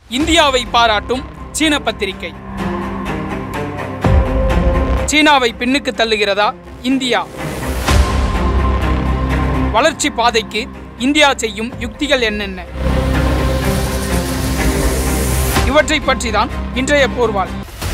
இந்தியாவை பாராட்டும் சீன பத்திரிகை சீனாவை பின்னுக்கு தள்ளுகிறதா இந்தியா வளர்ச்சி பாதைக்கு இந்தியா செய்யும் யுக்திகள் என்னென்ன இவற்றை பற்றி தான் இன்றைய போர்வாள்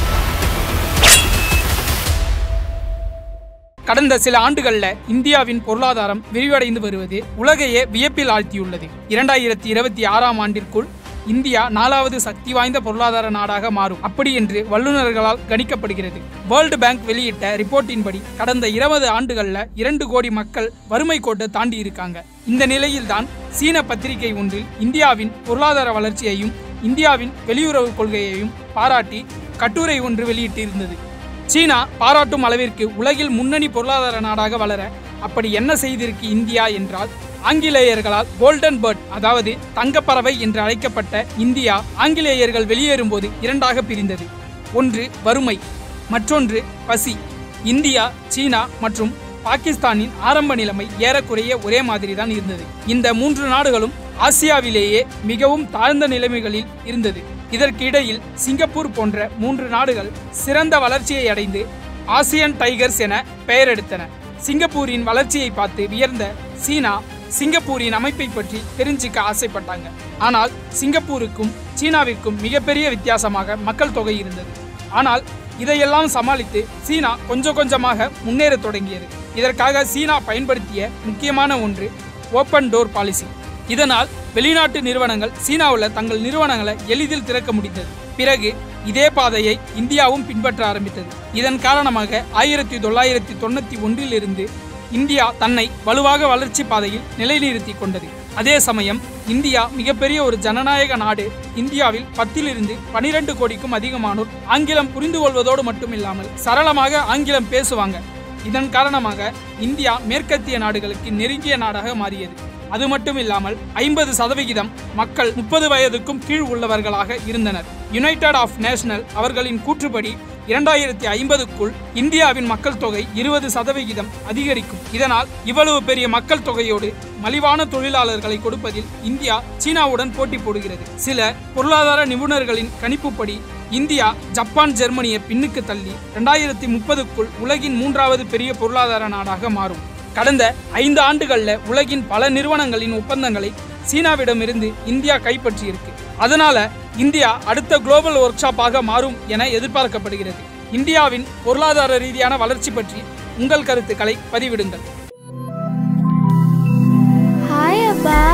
கடந்த சில ஆண்டுகள்ல இந்தியாவின் பொருளாதாரம் விரிவடைந்து வருவது உலகையே வியப்பில் ஆழ்த்தியுள்ளது இரண்டாயிரத்தி இருபத்தி ஆறாம் ஆண்டிற்குள் இந்தியா நாலாவது சக்தி வாய்ந்த பொருளாதார நாடாக மாறும் அப்படி என்று வல்லுநர்களால் கணிக்கப்படுகிறது வேர்ல்டு பேங்க் வெளியிட்ட ரிப்போர்ட்டின்படி கடந்த இருபது ஆண்டுகள்ல இரண்டு கோடி மக்கள் வறுமை கோட்டை தாண்டி இருக்காங்க இந்த நிலையில்தான் சீன பத்திரிகை ஒன்றில் இந்தியாவின் பொருளாதார வளர்ச்சியையும் இந்தியாவின் வெளியுறவு கொள்கையையும் பாராட்டி கட்டுரை ஒன்று வெளியிட்டிருந்தது சீனா பாராட்டும் அளவிற்கு உலகில் முன்னணி பொருளாதார நாடாக வளர அப்படி என்ன செய்திருக்கு இந்தியா என்றால் ஆங்கிலேயர்களால் கோல்டன் பேர்ட் அதாவது தங்கப்பறவை என்று அழைக்கப்பட்ட இந்தியா ஆங்கிலேயர்கள் வெளியேறும்போது இரண்டாக பிரிந்தது ஒன்று வறுமை மற்றொன்று பசி இந்தியா சீனா மற்றும் பாகிஸ்தானின் ஆரம்ப நிலைமை ஏறக்குறைய ஒரே மாதிரி தான் இருந்தது இந்த மூன்று நாடுகளும் ஆசியாவிலேயே மிகவும் தாழ்ந்த நிலைமைகளில் இருந்தது இதற்கு இடையில் சிங்கப்பூர் போன்ற மூன்று நாடுகள் சிறந்த வளர்ச்சியை அடைந்து ஆசியன் டைகர்ஸ் என பெயரெடுத்தன சிங்கப்பூரின் வளர்ச்சியை பார்த்து வியர்ந்த சீனா சிங்கப்பூரின் அமைப்பை பற்றி தெரிஞ்சுக்க ஆசைப்பட்டாங்க ஆனால் சிங்கப்பூருக்கும் சீனாவிற்கும் மிகப்பெரிய வித்தியாசமாக மக்கள் தொகை இருந்தது ஆனால் இதையெல்லாம் சமாளித்து சீனா கொஞ்சம் கொஞ்சமாக முன்னேறத் தொடங்கியது இதற்காக சீனா பயன்படுத்திய முக்கியமான ஒன்று ஓப்பன் டோர் பாலிசி இதனால் வெளிநாட்டு நிறுவனங்கள் சீனாவில் தங்கள் நிறுவனங்களை எளிதில் திறக்க முடிந்தது பிறகு இதே பாதையை இந்தியாவும் பின்பற்ற ஆரம்பித்தது இதன் காரணமாக ஆயிரத்தி தொள்ளாயிரத்தி தொண்ணூற்றி ஒன்றிலிருந்து இந்தியா தன்னை வலுவாக வளர்ச்சி பாதையில் நிலைநிறுத்தி கொண்டது அதே சமயம் இந்தியா மிகப்பெரிய ஒரு ஜனநாயக நாடு இந்தியாவில் பத்திலிருந்து பனிரெண்டு கோடிக்கும் அதிகமானோர் ஆங்கிலம் புரிந்து கொள்வதோடு மட்டுமில்லாமல் சரளமாக ஆங்கிலம் பேசுவாங்க இதன் காரணமாக இந்தியா மேற்கத்திய நாடுகளுக்கு நெருங்கிய நாடாக மாறியது அது மட்டும் இல்லாமல் ஐம்பது சதவிகிதம் மக்கள் முப்பது வயதுக்கும் கீழ் உள்ளவர்களாக இருந்தனர் யுனைடெட் ஆஃப் நேஷனல் அவர்களின் கூற்றுப்படி இரண்டாயிரத்தி ஐம்பதுக்குள் இந்தியாவின் மக்கள் தொகை இருபது சதவிகிதம் அதிகரிக்கும் இதனால் இவ்வளவு பெரிய மக்கள் தொகையோடு மலிவான தொழிலாளர்களை கொடுப்பதில் இந்தியா சீனாவுடன் போட்டி போடுகிறது சில பொருளாதார நிபுணர்களின் கணிப்புப்படி இந்தியா ஜப்பான் ஜெர்மனியை பின்னுக்கு தள்ளி இரண்டாயிரத்தி முப்பதுக்குள் உலகின் மூன்றாவது பெரிய பொருளாதார நாடாக மாறும் கடந்த ஐந்து ஆண்டுகள்ல உலகின் பல நிறுவனங்களின் ஒப்பந்தங்களை சீனாவிடமிருந்து இந்தியா கைப்பற்றியிருக்கு அதனால இந்தியா அடுத்த குளோபல் ஒர்க் ஷாப்பாக மாறும் என எதிர்பார்க்கப்படுகிறது இந்தியாவின் பொருளாதார ரீதியான வளர்ச்சி பற்றி உங்கள் கருத்துக்களை பதிவிடுங்கள் Hi, Abba.